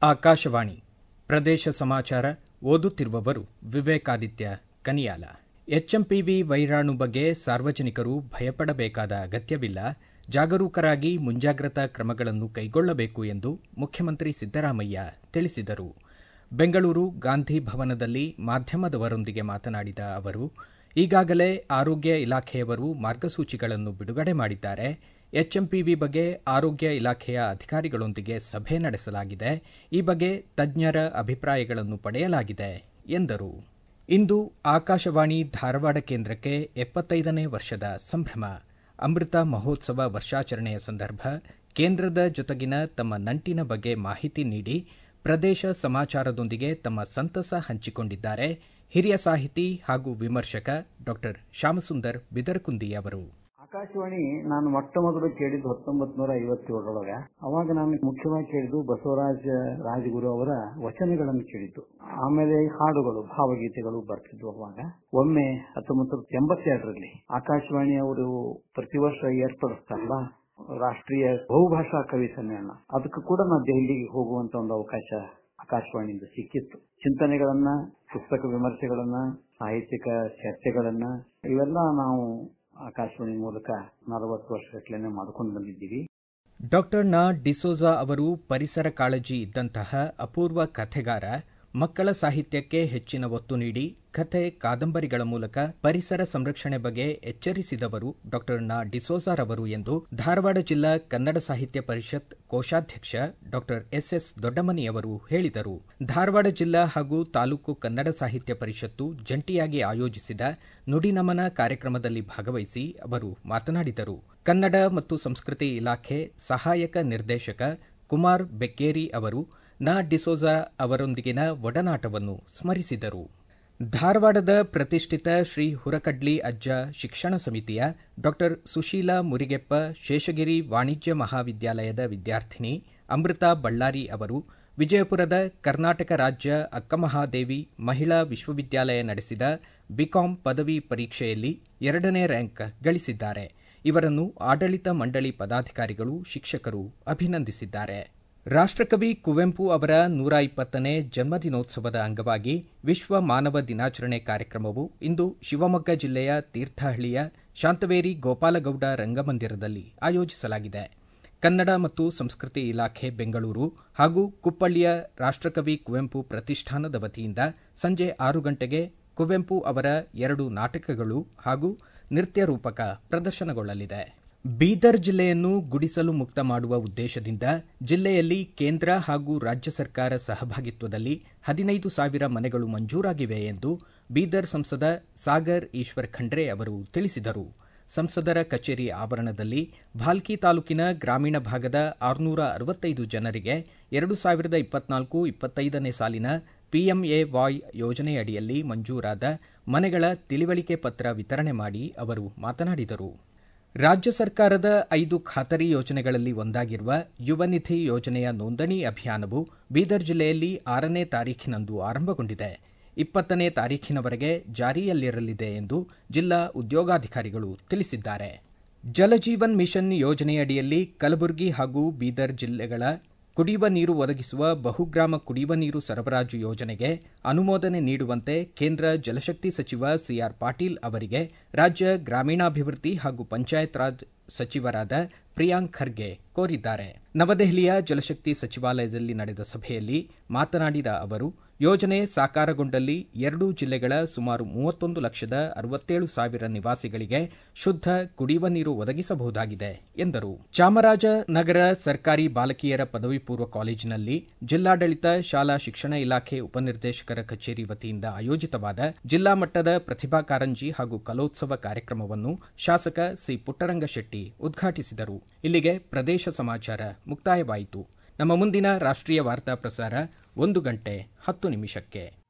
ಆಕಾಶವಾಣಿ ಪ್ರದೇಶ ಸಮಾಚಾರ ಓದುತ್ತಿರುವವರು ವಿವೇಕಾದಿತ್ಯ ಕನಿಯಾಲ ಎಚ್ಎಂಪಿವಿ ವೈರಾಣು ಬಗ್ಗೆ ಸಾರ್ವಜನಿಕರು ಭಯಪಡಬೇಕಾದ ಅಗತ್ಯವಿಲ್ಲ ಜಾಗರೂಕರಾಗಿ ಮುಂಜಾಗ್ರತಾ ಕ್ರಮಗಳನ್ನು ಕೈಗೊಳ್ಳಬೇಕು ಎಂದು ಮುಖ್ಯಮಂತ್ರಿ ಸಿದ್ದರಾಮಯ್ಯ ತಿಳಿಸಿದರು ಬೆಂಗಳೂರು ಗಾಂಧಿ ಭವನದಲ್ಲಿ ಮಾಧ್ಯಮದವರೊಂದಿಗೆ ಮಾತನಾಡಿದ ಅವರು ಈಗಾಗಲೇ ಆರೋಗ್ಯ ಇಲಾಖೆಯವರು ಮಾರ್ಗಸೂಚಿಗಳನ್ನು ಬಿಡುಗಡೆ ಮಾಡಿದ್ದಾರೆ ಎಚ್ಎಂಪಿವಿ ಬಗ್ಗೆ ಆರೋಗ್ಯ ಇಲಾಖೆಯ ಅಧಿಕಾರಿಗಳೊಂದಿಗೆ ಸಭೆ ನಡೆಸಲಾಗಿದೆ ಈ ಬಗ್ಗೆ ತಜ್ಞರ ಅಭಿಪ್ರಾಯಗಳನ್ನು ಪಡೆಯಲಾಗಿದೆ ಎಂದರು ಇಂದು ಆಕಾಶವಾಣಿ ಧಾರವಾಡ ಕೇಂದ್ರಕ್ಕೆ ಎಪ್ಪತ್ತೈದನೇ ವರ್ಷದ ಸಂಭ್ರಮ ಅಮೃತ ಮಹೋತ್ಸವ ವರ್ಷಾಚರಣೆಯ ಸಂದರ್ಭ ಕೇಂದ್ರದ ಜೊತೆಗಿನ ತಮ್ಮ ನಂಟಿನ ಬಗ್ಗೆ ಮಾಹಿತಿ ನೀಡಿ ಪ್ರದೇಶ ಸಮಾಚಾರದೊಂದಿಗೆ ತಮ್ಮ ಸಂತಸ ಹಂಚಿಕೊಂಡಿದ್ದಾರೆ ಹಿರಿಯ ಸಾಹಿತಿ ಹಾಗೂ ವಿಮರ್ಶಕ ಡಾ ಶ್ಯಾಮಸುಂದರ್ ಬಿದರಕುಂದಿ ಅವರು ಆಕಾಶವಾಣಿ ನಾನು ಮೊಟ್ಟ ಮೊದಲು ಕೇಳಿದ್ದು ಹತ್ತೊಂಬತ್ ನೂರ ಐವತ್ತೇಳರೊಳಗ ಅವಾಗ ನಾನು ಮುಖ್ಯವಾಗಿ ಕೇಳಿದ್ದು ಬಸವರಾಜ ರಾಜಗುರು ಅವರ ವಚನಗಳನ್ನು ಕೇಳಿದ್ದು ಆಮೇಲೆ ಹಾಡುಗಳು ಭಾವಗೀತೆಗಳು ಬರ್ತಿದ್ವು ಅವಾಗ ಒಮ್ಮೆ ಹತ್ತೊಂಬತ್ತು ಎಂಬತ್ತೆರಡರಲ್ಲಿ ಆಕಾಶವಾಣಿ ಅವರು ಪ್ರತಿ ವರ್ಷ ಏರ್ಪಡಿಸ್ತಾರಲ್ಲ ರಾಷ್ಟ್ರೀಯ ಬಹುಭಾಷಾ ಕವಿ ಸಮ್ಮೇಳನ ಅದಕ್ಕೂ ಕೂಡ ನಾವು ದೆಹಲಿಗೆ ಹೋಗುವಂತ ಒಂದು ಅವಕಾಶ ಆಕಾಶವಾಣಿಯಿಂದ ಸಿಕ್ಕಿತ್ತು ಚಿಂತನೆಗಳನ್ನ ಪುಸ್ತಕ ವಿಮರ್ಶೆಗಳನ್ನ ಸಾಹಿತ್ಯಿಕ ಚರ್ಚೆಗಳನ್ನ ಇವೆಲ್ಲ ನಾವು ಆಕಾಶವಾಣಿ ಮೂಲಕ ನಲವತ್ತು ವರ್ಷಗಟ್ಟಲೆ ಮಾಡ್ಕೊಂಡು ಬಂದಿದ್ದೀವಿ ಡಾಕ್ಟರ್ ನಾ ಡಿಸೋಜಾ ಅವರು ಪರಿಸರ ಕಾಳಜಿ ಇದ್ದಂತಹ ಅಪೂರ್ವ ಕಥೆಗಾರ ಮಕ್ಕಳ ಸಾಹಿತ್ಯಕ್ಕೆ ಹೆಚ್ಚಿನ ಒತ್ತು ನೀಡಿ ಕಥೆ ಕಾದಂಬರಿಗಳ ಮೂಲಕ ಪರಿಸರ ಸಂರಕ್ಷಣೆ ಬಗ್ಗೆ ಎಚ್ಚರಿಸಿದವರು ಡಾಕ್ಟರ್ ನಾ ಡಿಸೋಜಾರವರು ಎಂದು ಧಾರವಾಡ ಜಿಲ್ಲಾ ಕನ್ನಡ ಸಾಹಿತ್ಯ ಪರಿಷತ್ ಕೋಶಾಧ್ಯಕ್ಷ ಡಾಕ್ಟರ್ ಎಸ್ಎಸ್ ದೊಡ್ಡಮನಿಯವರು ಹೇಳಿದರು ಧಾರವಾಡ ಜಿಲ್ಲಾ ಹಾಗೂ ತಾಲೂಕು ಕನ್ನಡ ಸಾಹಿತ್ಯ ಪರಿಷತ್ತು ಜಂಟಿಯಾಗಿ ಆಯೋಜಿಸಿದ ನುಡಿನಮನ ಕಾರ್ಯಕ್ರಮದಲ್ಲಿ ಭಾಗವಹಿಸಿ ಅವರು ಮಾತನಾಡಿದರು ಕನ್ನಡ ಮತ್ತು ಸಂಸ್ಕೃತಿ ಇಲಾಖೆ ಸಹಾಯಕ ನಿರ್ದೇಶಕ ಕುಮಾರ್ ಬೆಕ್ಕೇರಿ ಅವರು ನಾ ಡಿಸೋಜಾ ಅವರೊಂದಿಗಿನ ಒಡನಾಟವನ್ನು ಸ್ಮರಿಸಿದರು ಧಾರವಾಡದ ಪ್ರತಿಷ್ಠಿತ ಶ್ರೀ ಹುರಕಡ್ಲಿ ಅಜ್ಜ ಶಿಕ್ಷಣ ಸಮಿತಿಯ ಡಾಕ್ಟರ್ ಸುಶೀಲಾ ಮುರಿಗೆಪ್ಪ ಶೇಷಗಿರಿ ವಾಣಿಜ್ಯ ಮಹಾವಿದ್ಯಾಲಯದ ವಿದ್ಯಾರ್ಥಿನಿ ಅಮೃತಾ ಬಳ್ಳಾರಿ ಅವರು ವಿಜಯಪುರದ ಕರ್ನಾಟಕ ರಾಜ್ಯ ಅಕ್ಕಮಹಾದೇವಿ ಮಹಿಳಾ ವಿಶ್ವವಿದ್ಯಾಲಯ ನಡೆಸಿದ ಬಿಕಾಂ ಪದವಿ ಪರೀಕ್ಷೆಯಲ್ಲಿ ಎರಡನೇ ರ್ಯಾಂಕ್ ಗಳಿಸಿದ್ದಾರೆ ಇವರನ್ನು ಆಡಳಿತ ಮಂಡಳಿ ಪದಾಧಿಕಾರಿಗಳು ಶಿಕ್ಷಕರು ಅಭಿನಂದಿಸಿದ್ದಾರೆ ರಾಷ್ಟಕವಿ ಕುವೆಂಪು ಅವರ ನೂರ ಇಪ್ಪತ್ತನೇ ಜನ್ಮದಿನೋತ್ಸವದ ಅಂಗವಾಗಿ ವಿಶ್ವ ಮಾನವ ದಿನಾಚರಣೆ ಕಾರ್ಯಕ್ರಮವು ಇಂದು ಶಿವಮೊಗ್ಗ ಜಿಲ್ಲೆಯ ತೀರ್ಥಹಳ್ಳಿಯ ಶಾಂತವೇರಿ ಗೋಪಾಲಗೌಡ ರಂಗಮಂದಿರದಲ್ಲಿ ಆಯೋಜಿಸಲಾಗಿದೆ ಕನ್ನಡ ಮತ್ತು ಸಂಸ್ಕೃತಿ ಇಲಾಖೆ ಬೆಂಗಳೂರು ಹಾಗೂ ಕುಪ್ಪಳ್ಳಿಯ ರಾಷ್ಟಕವಿ ಕುವೆಂಪು ಪ್ರತಿಷ್ಠಾನದ ವತಿಯಿಂದ ಸಂಜೆ ಆರು ಗಂಟೆಗೆ ಕುವೆಂಪು ಅವರ ಎರಡು ನಾಟಕಗಳು ಹಾಗೂ ನೃತ್ಯ ರೂಪಕ ಪ್ರದರ್ಶನಗೊಳ್ಳಲಿದೆ ಬೀದರ್ ಜಿಲ್ಲೆಯನ್ನು ಗುಡಿಸಲು ಮುಕ್ತ ಮಾಡುವ ಉದ್ದೇಶದಿಂದ ಜಿಲ್ಲೆಯಲ್ಲಿ ಕೇಂದ್ರ ಹಾಗೂ ರಾಜ್ಯ ಸರ್ಕಾರ ಸಹಭಾಗಿತ್ವದಲ್ಲಿ ಹದಿನೈದು ಸಾವಿರ ಮನೆಗಳು ಮಂಜೂರಾಗಿವೆ ಎಂದು ಬೀದರ್ ಸಂಸದ ಸಾಗರ್ ಈಶ್ವರ್ ಖಂಡ್ರೆ ಅವರು ತಿಳಿಸಿದರು ಸಂಸದರ ಕಚೇರಿ ಆವರಣದಲ್ಲಿ ಭಾಲ್ಕಿ ತಾಲೂಕಿನ ಗ್ರಾಮೀಣ ಭಾಗದ ಆರುನೂರ ಅರವತ್ತೈದು ಜನರಿಗೆ ಎರಡು ಸಾವಿರದ ಇಪ್ಪತ್ನಾಲ್ಕು ಇಪ್ಪತ್ತೈದನೇ ಸಾಲಿನ ಪಿಎಂಎ ವಾಯ್ ಯೋಜನೆಯಡಿಯಲ್ಲಿ ಮಂಜೂರಾದ ಮನೆಗಳ ತಿಳಿವಳಿಕೆ ಪತ್ರ ವಿತರಣೆ ಮಾಡಿ ಅವರು ಮಾತನಾಡಿದರು ರಾಜ್ಯ ಸರ್ಕಾರದ ಐದು ಖಾತರಿ ಯೋಜನೆಗಳಲ್ಲಿ ಒಂದಾಗಿರುವ ಯುವನಿಧಿ ಯೋಜನೆಯ ನೋಂದಣಿ ಅಭಿಯಾನವು ಬೀದರ್ ಜಿಲ್ಲೆಯಲ್ಲಿ ಆರನೇ ತಾರೀಖಿನಂದು ಆರಂಭಗೊಂಡಿದೆ ಇಪ್ಪತ್ತನೇ ತಾರೀಖಿನವರೆಗೆ ಜಾರಿಯಲ್ಲಿರಲಿದೆ ಎಂದು ಜಿಲ್ಲಾ ಉದ್ಯೋಗಾಧಿಕಾರಿಗಳು ತಿಳಿಸಿದ್ದಾರೆ ಜಲಜೀವನ್ ಮಿಷನ್ ಯೋಜನೆಯಡಿಯಲ್ಲಿ ಕಲಬುರಗಿ ಹಾಗೂ ಬೀದರ್ ಜಿಲ್ಲೆಗಳ ಕುಡಿಯುವ ನೀರು ಒದಗಿಸುವ ಬಹುಗ್ರಾಮ ಕುಡಿಯುವ ನೀರು ಸರಬರಾಜು ಯೋಜನೆಗೆ ಅನುಮೋದನೆ ನೀಡುವಂತೆ ಕೇಂದ್ರ ಜಲಶಕ್ತಿ ಸಚಿವ ಸಿಆರ್ ಪಾಟೀಲ್ ಅವರಿಗೆ ರಾಜ್ಯ ಗ್ರಾಮೀಣಾಭಿವೃದ್ಧಿ ಹಾಗೂ ಪಂಚಾಯತ್ ರಾಜ್ ಸಚಿವರಾದ ಪ್ರಿಯಾಂಕ್ ಖರ್ಗೆ ಕೋರಿದ್ದಾರೆ ನವದೆಹಲಿಯ ಜಲಶಕ್ತಿ ಸಚಿವಾಲಯದಲ್ಲಿ ನಡೆದ ಸಭೆಯಲ್ಲಿ ಮಾತನಾಡಿದ ಅವರು ಯೋಜನೆ ಸಾಕಾರಗೊಂಡಲ್ಲಿ ಎರಡೂ ಜಿಲ್ಲೆಗಳ ಸುಮಾರು ಮೂವತ್ತೊಂದು ಲಕ್ಷದ ಅರವತ್ತೇಳು ಸಾವಿರ ನಿವಾಸಿಗಳಿಗೆ ಶುದ್ಧ ಕುಡಿಯುವ ನೀರು ಒದಗಿಸಬಹುದಾಗಿದೆ ಎಂದರು ಚಾಮರಾಜನಗರ ಸರ್ಕಾರಿ ಬಾಲಕಿಯರ ಪದವಿ ಪೂರ್ವ ಕಾಲೇಜಿನಲ್ಲಿ ಜಿಲ್ಲಾಡಳಿತ ಶಾಲಾ ಶಿಕ್ಷಣ ಇಲಾಖೆ ಉಪನಿರ್ದೇಶಕರ ಕಚೇರಿ ವತಿಯಿಂದ ಆಯೋಜಿತವಾದ ಜಿಲ್ಲಾ ಮಟ್ಟದ ಪ್ರತಿಭಾ ಕಾರಂಜಿ ಹಾಗೂ ಕಲೋತ್ಸವ ಕಾರ್ಯಕ್ರಮವನ್ನು ಶಾಸಕ ಸಿ ಪುಟ್ಟರಂಗಶೆಟ್ಟಿ ಉದ್ಘಾಟಿಸಿದರು ಇಲ್ಲಿಗೆ ಪ್ರದೇಶ ಸಮಾಚಾರ ಮುಕ್ತಾಯವಾಯಿತು ನಮ್ಮ ಮುಂದಿನ ರಾಷ್ಟ್ರೀಯ ವಾರ್ತಾ ಪ್ರಸಾರ ಒಂದು ಗಂಟೆ ಹತ್ತು ನಿಮಿಷಕ್ಕೆ